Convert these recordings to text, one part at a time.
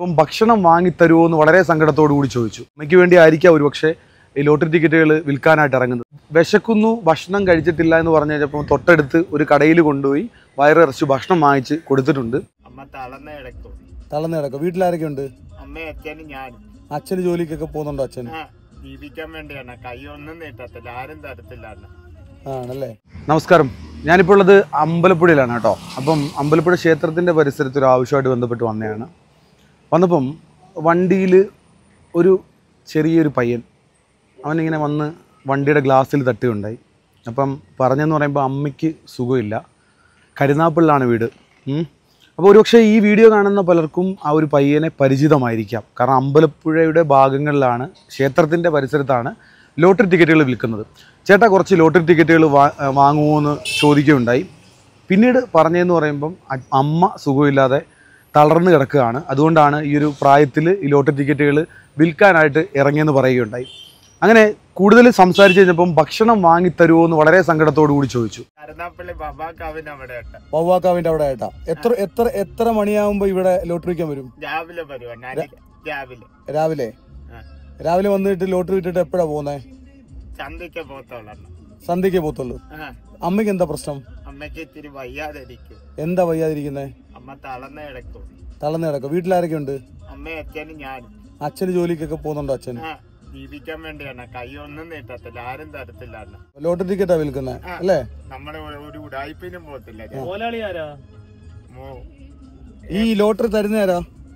അപ്പം ഭക്ഷണം വാങ്ങിത്തരുമോ എന്ന് വളരെ സങ്കടത്തോടു കൂടി ചോദിച്ചു അമ്മയ്ക്ക് വേണ്ടി ആയിരിക്കാം ഒരുപക്ഷെ ഈ ലോട്ടറി ടിക്കറ്റുകൾ വിൽക്കാനായിട്ട് ഇറങ്ങുന്നത് വിശക്കുന്നു ഭക്ഷണം കഴിച്ചിട്ടില്ല എന്ന് പറഞ്ഞു കഴിഞ്ഞപ്പോൾ തൊട്ടടുത്ത് ഒരു കടയിൽ കൊണ്ടുപോയി വയറിറച്ച് ഭക്ഷണം വാങ്ങിച്ച് കൊടുത്തിട്ടുണ്ട് അമ്മ തളർന്ന കിടക്കും തളർന്നു കിടക്കും വീട്ടിലാരൊക്കെ ഉണ്ട് അമ്മയും അച്ഛനും ഞാനും അച്ഛന് ജോലിക്കൊക്കെ പോകുന്നുണ്ടോ അച്ഛൻ ആ ജീവിക്കാൻ വേണ്ടിയാണ് കൈ ഒന്നും നീട്ടത്തില്ല ആരും തരത്തില്ല അണ്ണ ആണല്ലേ നമസ്കാരം ഞാനിപ്പോൾ ഉള്ളത് അമ്പലപ്പുഴയിലാണ് കേട്ടോ അപ്പം അമ്പലപ്പുഴ ക്ഷേത്രത്തിൻ്റെ പരിസരത്ത് ഒരു ആവശ്യമായിട്ട് ബന്ധപ്പെട്ട് വന്നതാണ് വന്നപ്പം വണ്ടിയിൽ ഒരു ചെറിയൊരു പയ്യൻ അവനിങ്ങനെ വന്ന് വണ്ടിയുടെ ഗ്ലാസ്സിൽ തട്ടുകയുണ്ടായി അപ്പം പറഞ്ഞെന്ന് പറയുമ്പോൾ അമ്മയ്ക്ക് സുഖമില്ല കരുനാപ്പിളിലാണ് വീട് ഉം. അപ്പോൾ ഒരുപക്ഷെ ഈ വീഡിയോ കാണുന്ന പലർക്കും ആ ഒരു പയ്യനെ പരിചിതമായിരിക്കാം കാരണം അമ്പലപ്പുഴയുടെ ഭാഗങ്ങളിലാണ് ക്ഷേത്രത്തിൻ്റെ പരിസരത്താണ് ലോട്ടറി ടിക്കറ്റുകൾ വിൽക്കുന്നത് ചേട്ടാ കുറച്ച് ലോട്ടറി ടിക്കറ്റുകൾ വാ വാങ്ങുമോ എന്ന് ചോദിക്കുകയുണ്ടായി പിന്നീട് പറഞ്ഞതെന്ന് പറയുമ്പം അ- അമ്മ സുഖമില്ലാതെ തളർന്നു കിടക്കുകയാണ് അതുകൊണ്ടാണ് ഈ ഒരു പ്രായത്തിൽ ഈ ലോട്ടറി ടിക്കറ്റുകൾ വിൽക്കാനായിട്ട് ഇറങ്ങിയെന്ന് പറയുകയുണ്ടായി അങ്ങനെ കൂടുതൽ സംസാരിച്ച് കഴിഞ്ഞപ്പം ഭക്ഷണം വാങ്ങിത്തരുമോ എന്ന് വളരെ സങ്കടത്തോടു കൂടി ചോദിച്ചു കരുനാപ്പള്ളി ബബാക്കാവിന് അവിടെ ഉണ്ട് വവ്വാക്കാവിൻ്റെ അവിടെ ആയിട്ടാ എത്ര എത്ര എത്ര മണിയാകുമ്പോൾ ഇവിടെ ലോട്ടറി വിൽക്കാൻ വരും രാവിലെ വരുവാണ് അരി രാവിലെ രാവിലെ ആ. രാവിലെ വന്നിട്ട് ലോട്ടറി വിട്ടിട്ട് എപ്പോഴാ പോകുന്നത് ചന്തയ്ക്ക് പോത്തോളണം സന്ധ്യയ്ക്ക് പോത്തുള്ളൂ ആ അമ്മയ്ക്ക് എന്താ പ്രശ്നം അമ്മയ്ക്ക് ഇത്തിരി വയ്യാതിരിക്കും എന്താ വയ്യാതിരിക്കുന്നത് അമ്മ തളർന്ന കിടക്കും തളർന്നു കിടക്കും വീട്ടിലാരൊക്കെ ഉണ്ട് അമ്മയും അച്ഛനും ഞാനും അച്ഛന് ജോലിക്കൊക്കെ പോകുന്നുണ്ടോ അച്ഛൻ ആ ജീവിക്കാൻ വേണ്ടിയാണ് കൈ ഒന്നും നീട്ടത്തില്ല ആരും തരത്തില്ല അണ്ണ ലോട്ടറി ടിക്കറ്റാ വിൽക്കുന്നത് ആ. അല്ലേ നമ്മള് ഒരു- ഒരു ഉടായ്പിനും പോത്തില്ല ഞാൻ. മോലാളി ആരാ മോ ഈ ലോട്ടറി തരുന്നേരാ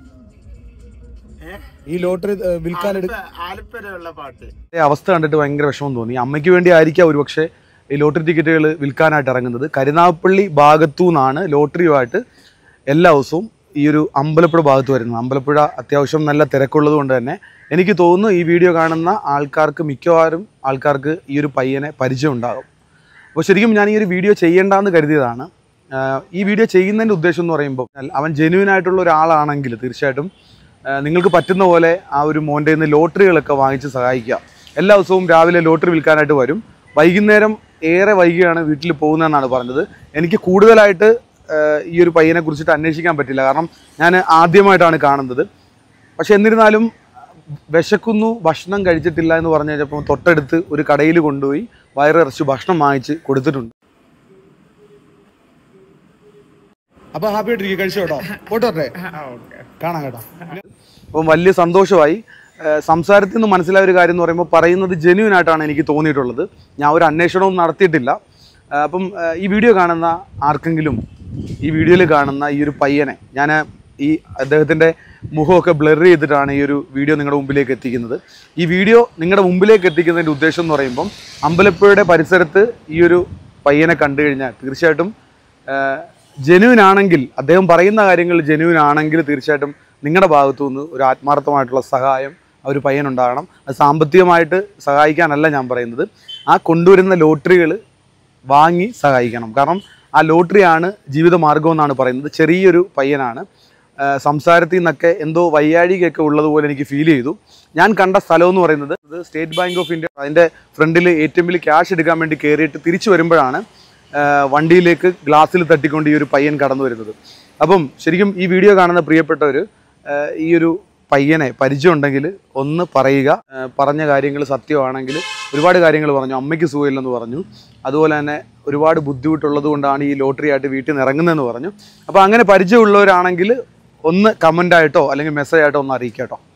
ഏ? ഈ ലോട്ടറി വിൽക്കാൻ ആലപ്പ- ആലപ്പുഴയുള്ള പാട്ട് അവസ്ഥ കണ്ടിട്ട് ഭയങ്കര വിഷമം തോന്നി അമ്മയ്ക്ക് വേണ്ടി ആയിരിക്കാം ഒരുപക്ഷെ ഈ ലോട്ടറി ടിക്കറ്റുകൾ വിൽക്കാനായിട്ട് ഇറങ്ങുന്നത് കരുനാഗപ്പള്ളി ഭാഗത്തു നിന്നാണ് ലോട്ടറിയുമായിട്ട് എല്ലാ ദിവസവും ഈ ഒരു അമ്പലപ്പുഴ ഭാഗത്ത് വരുന്നത് അമ്പലപ്പുഴ അത്യാവശ്യം നല്ല തിരക്കുള്ളത് കൊണ്ട് തന്നെ എനിക്ക് തോന്നുന്നു ഈ വീഡിയോ കാണുന്ന ആൾക്കാർക്ക് മിക്കവാറും ആൾക്കാർക്ക് ഈ ഒരു പയ്യനെ പരിചയം ഉണ്ടാകും അപ്പോൾ ശരിക്കും ഞാൻ ഈ ഒരു വീഡിയോ ചെയ്യേണ്ടെന്ന് കരുതിയതാണ് ആഹ് ഈ വീഡിയോ ചെയ്യുന്നതിൻ്റെ ഉദ്ദേശം എന്ന് പറയുമ്പോൾ അവൻ ജെന്യൂൻ ആയിട്ടുള്ള ഒരാളാണെങ്കിൽ തീർച്ചയായിട്ടും ആഹ് നിങ്ങൾക്ക് പറ്റുന്ന പോലെ ആ ഒരു മോൻ്റെ നിന്ന് ലോട്ടറികളൊക്കെ വാങ്ങിച്ച് സഹായിക്കുക എല്ലാ ദിവസവും രാവിലെ ലോട്ടറി വിൽക്കാനായിട്ട് വരും വൈകുന്നേരം ഏറെ വൈകിയാണ് വീട്ടിൽ പോകുന്നതെന്നാണ് പറഞ്ഞത് എനിക്ക് കൂടുതലായിട്ട് ആഹ് ഈ ഒരു പയ്യനെ കുറിച്ചിട്ട് അന്വേഷിക്കാൻ പറ്റില്ല കാരണം ഞാൻ ആദ്യമായിട്ടാണ് കാണുന്നത് പക്ഷെ എന്നിരുന്നാലും വിശക്കുന്നു ഭക്ഷണം കഴിച്ചിട്ടില്ല എന്ന് പറഞ്ഞു കഴിഞ്ഞപ്പോൾ തൊട്ടടുത്ത് ഒരു കടയിൽ കൊണ്ടുപോയി വയറിറച്ച് ഭക്ഷണം വാങ്ങിച്ച് കൊടുത്തിട്ടുണ്ട് അപ്പൊ ഹാപ്പി ആയിട്ടിരിക്കും കഴിച്ചു കേട്ടോ പോട്ടെ ഓക്കെ കാണാം കേട്ടോ അപ്പം വലിയ സന്തോഷമായി ഏഹ് സംസാരത്തിൽ നിന്ന് മനസ്സിലായ ഒരു കാര്യം എന്ന് പറയുമ്പോൾ പറയുന്നത് ജെന്യൂൻ ആയിട്ടാണ് എനിക്ക് തോന്നിയിട്ടുള്ളത് ഞാൻ ഒരു അന്വേഷണവും നടത്തിയിട്ടില്ല ഏഹ് അപ്പം ഏഹ് ഈ വീഡിയോ കാണുന്ന ആർക്കെങ്കിലും ഈ വീഡിയോയിൽ കാണുന്ന ഈ ഒരു പയ്യനെ ഞാൻ ഈ അദ്ദേഹത്തിൻ്റെ മുഖമൊക്കെ ബ്ലർ ചെയ്തിട്ടാണ് ഈ ഒരു വീഡിയോ നിങ്ങളുടെ മുമ്പിലേക്ക് എത്തിക്കുന്നത് ഈ വീഡിയോ നിങ്ങളുടെ മുമ്പിലേക്ക് എത്തിക്കുന്നതിൻ്റെ ഉദ്ദേശം എന്ന് പറയുമ്പം അമ്പലപ്പുഴയുടെ പരിസരത്ത് ഈ ഒരു പയ്യനെ കണ്ടു കഴിഞ്ഞാൽ തീർച്ചയായിട്ടും ജെന്യൂൻ ആണെങ്കിൽ അദ്ദേഹം പറയുന്ന കാര്യങ്ങൾ ജെന്യൂൻ ആണെങ്കിൽ തീർച്ചയായിട്ടും നിങ്ങളുടെ ഭാഗത്തു നിന്ന് ഒരു ആത്മാർത്ഥമായിട്ടുള്ള സഹായം ആ ഒരു പയ്യനുണ്ടാകണം അത് സാമ്പത്തികമായിട്ട് സഹായിക്കാനല്ല ഞാൻ പറയുന്നത് ആ കൊണ്ടുവരുന്ന ലോട്ടറികൾ വാങ്ങി സഹായിക്കണം കാരണം ആ ലോട്ടറിയാണ് ജീവിതമാർഗം എന്നാണ് പറയുന്നത് ചെറിയൊരു പയ്യനാണ് ആ, സംസാരത്തിൽ നിന്നൊക്കെ എന്തോ വയ്യാഴികയൊക്കെ ഉള്ളതുപോലെ എനിക്ക് ഫീൽ ചെയ്തു ഞാൻ കണ്ട സ്ഥലം എന്ന് പറയുന്നത് ഇത് സ്റ്റേറ്റ് ബാങ്ക് ഓഫ് ഇന്ത്യ അതിൻ്റെ ഫ്രണ്ടിൽ എ ടി എമ്മിൽ ക്യാഷ് എടുക്കാൻ വേണ്ടി കയറിയിട്ട് തിരിച്ചു വരുമ്പോഴാണ് ആ, വണ്ടിയിലേക്ക് ഗ്ലാസ്സിൽ തട്ടിക്കൊണ്ട് ഈ ഒരു പയ്യൻ കടന്നു വരുന്നത് അപ്പം ശരിക്കും ഈ വീഡിയോ കാണുന്ന പ്രിയപ്പെട്ടവർ ഈ ഒരു പയ്യനെ പരിചയം ഉണ്ടെങ്കിൽ ഒന്ന് പറയുക ആ, പറഞ്ഞ കാര്യങ്ങൾ സത്യമാണെങ്കിൽ ഒരുപാട് കാര്യങ്ങൾ പറഞ്ഞു അമ്മയ്ക്ക് സുഖമില്ലെന്ന് പറഞ്ഞു അതുപോലെ തന്നെ ഒരുപാട് ബുദ്ധിമുട്ടുള്ളത് കൊണ്ടാണ് ഈ ലോട്ടറി ആയിട്ട് വീട്ടിൽ നിന്ന് ഇറങ്ങുന്നതെന്ന് പറഞ്ഞു അപ്പോൾ അങ്ങനെ പരിചയമുള്ളവരാണെങ്കിൽ ഒന്ന് കമൻ്റ് ആയിട്ടോ അല്ലെങ്കിൽ മെസ്സേജ് ആയിട്ടോ ഒന്ന് അറിയിക്കാം കേട്ടോ